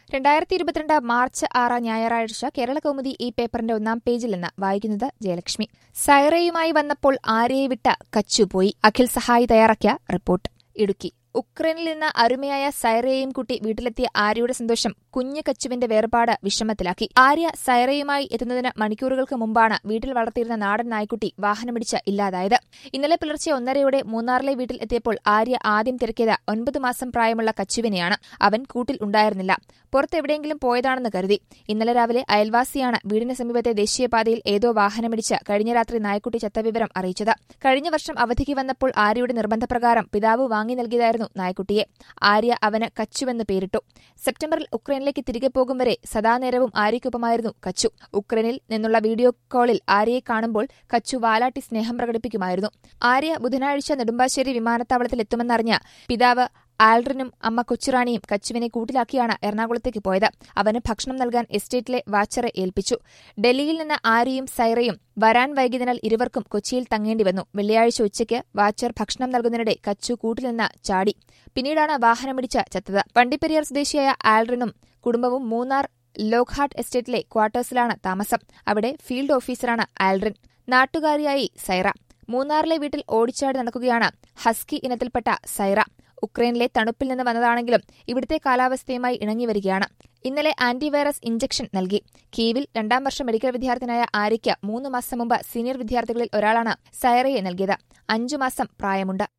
രണ്ടായിരത്തി ഇരുപത്തിരണ്ട് മാർച്ച് ആറ് ഞായറാഴ്ച കേരള കൗമുദി ഈ പേപ്പറിന്റെ ഒന്നാം പേജിൽ നിന്ന് വായിക്കുന്നത് ജയലക്ഷ്മി സൈറയുമായി വന്നപ്പോൾ ആരെയെ വിട്ട കച്ചുപോയി അഖിൽ സഹായി തയ്യാറാക്കിയ റിപ്പോർട്ട് ഇടുക്കി ഉക്രൈനിൽ നിന്ന് അരുമയായ സൈറയെയും കുട്ടി വീട്ടിലെത്തിയ ആര്യയുടെ സന്തോഷം കുഞ്ഞു കച്ചുവിന്റെ വേർപാട് വിഷമത്തിലാക്കി ആര്യ സൈറയുമായി എത്തുന്നതിന് മണിക്കൂറുകൾക്ക് മുമ്പാണ് വീട്ടിൽ വളർത്തിയിരുന്ന നാടൻ നായ്ക്കുട്ടി വാഹനമിടിച്ച് ഇല്ലാതായത് ഇന്നലെ പുലർച്ചെ ഒന്നരയോടെ മൂന്നാറിലെ വീട്ടിൽ എത്തിയപ്പോൾ ആര്യ ആദ്യം തിരക്കിയത് ഒൻപത് മാസം പ്രായമുള്ള കച്ചുവിനെയാണ് അവൻ കൂട്ടിൽ ഉണ്ടായിരുന്നില്ല പുറത്തെവിടെയെങ്കിലും പോയതാണെന്ന് കരുതി ഇന്നലെ രാവിലെ അയൽവാസിയാണ് വീടിന് സമീപത്തെ ദേശീയപാതയിൽ ഏതോ വാഹനമിടിച്ച് കഴിഞ്ഞ രാത്രി നായ്ക്കുട്ടി ചത്ത വിവരം അറിയിച്ചത് കഴിഞ്ഞ വർഷം അവധിക്ക് വന്നപ്പോൾ ആര്യയുടെ നിർബന്ധപ്രകാരം പിതാവ് വാങ്ങി നൽകിയതായിരുന്നു നായ്ക്കുട്ടിയെ ആര്യ അവന് കച്ചുവെന്ന് പേരിട്ടു സെപ്റ്റംബറിൽ ഉക്രൈനിലേക്ക് തിരികെ പോകും വരെ സദാനേരവും ആര്യയ്ക്കൊപ്പമായിരുന്നു കച്ചു ഉക്രൈനിൽ നിന്നുള്ള വീഡിയോ കോളിൽ ആര്യയെ കാണുമ്പോൾ കച്ചു വാലാട്ടി സ്നേഹം പ്രകടിപ്പിക്കുമായിരുന്നു ആര്യ ബുധനാഴ്ച നെടുമ്പാശ്ശേരി വിമാനത്താവളത്തിൽ എത്തുമെന്നറിഞ്ഞ പിതാവ് ആൽഡ്രിനും അമ്മ കൊച്ചുറാണിയും കച്ചുവിനെ കൂട്ടിലാക്കിയാണ് എറണാകുളത്തേക്ക് പോയത് അവന് ഭക്ഷണം നൽകാൻ എസ്റ്റേറ്റിലെ വാച്ചറെ ഏൽപ്പിച്ചു ഡൽഹിയിൽ നിന്ന് ആര്യയും സൈറയും വരാൻ വൈകിയതിനാൽ ഇരുവർക്കും കൊച്ചിയിൽ തങ്ങേണ്ടി വന്നു വെള്ളിയാഴ്ച ഉച്ചയ്ക്ക് വാച്ചർ ഭക്ഷണം നൽകുന്നതിനിടെ കച്ചു കൂട്ടിൽ നിന്ന് ചാടി പിന്നീടാണ് വാഹനമിടിച്ച് ചത്തത് വണ്ടിപ്പെരിയാർ സ്വദേശിയായ ആൽഡ്രിനും കുടുംബവും മൂന്നാർ ലോക്ഹാർട്ട് എസ്റ്റേറ്റിലെ ക്വാർട്ടേഴ്സിലാണ് താമസം അവിടെ ഫീൽഡ് ഓഫീസറാണ് ആൽഡ്രിൻ നാട്ടുകാരിയായി സൈറ മൂന്നാറിലെ വീട്ടിൽ ഓടിച്ചാടി നടക്കുകയാണ് ഹസ്കി ഇനത്തിൽപ്പെട്ട സൈറ ഉക്രൈനിലെ തണുപ്പിൽ നിന്ന് വന്നതാണെങ്കിലും ഇവിടുത്തെ കാലാവസ്ഥയുമായി ഇണങ്ങിവരികയാണ് ഇന്നലെ ആന്റിവൈറസ് ഇഞ്ചക്ഷൻ നൽകി കീവിൽ രണ്ടാം വർഷ മെഡിക്കൽ വിദ്യാർത്ഥിനായ ആര്യയ്ക്ക് മൂന്ന് മാസം മുമ്പ് സീനിയർ വിദ്യാർത്ഥികളിൽ ഒരാളാണ് സൈറയെ നൽകിയത് അഞ്ചു മാസം പ്രായമുണ്ട്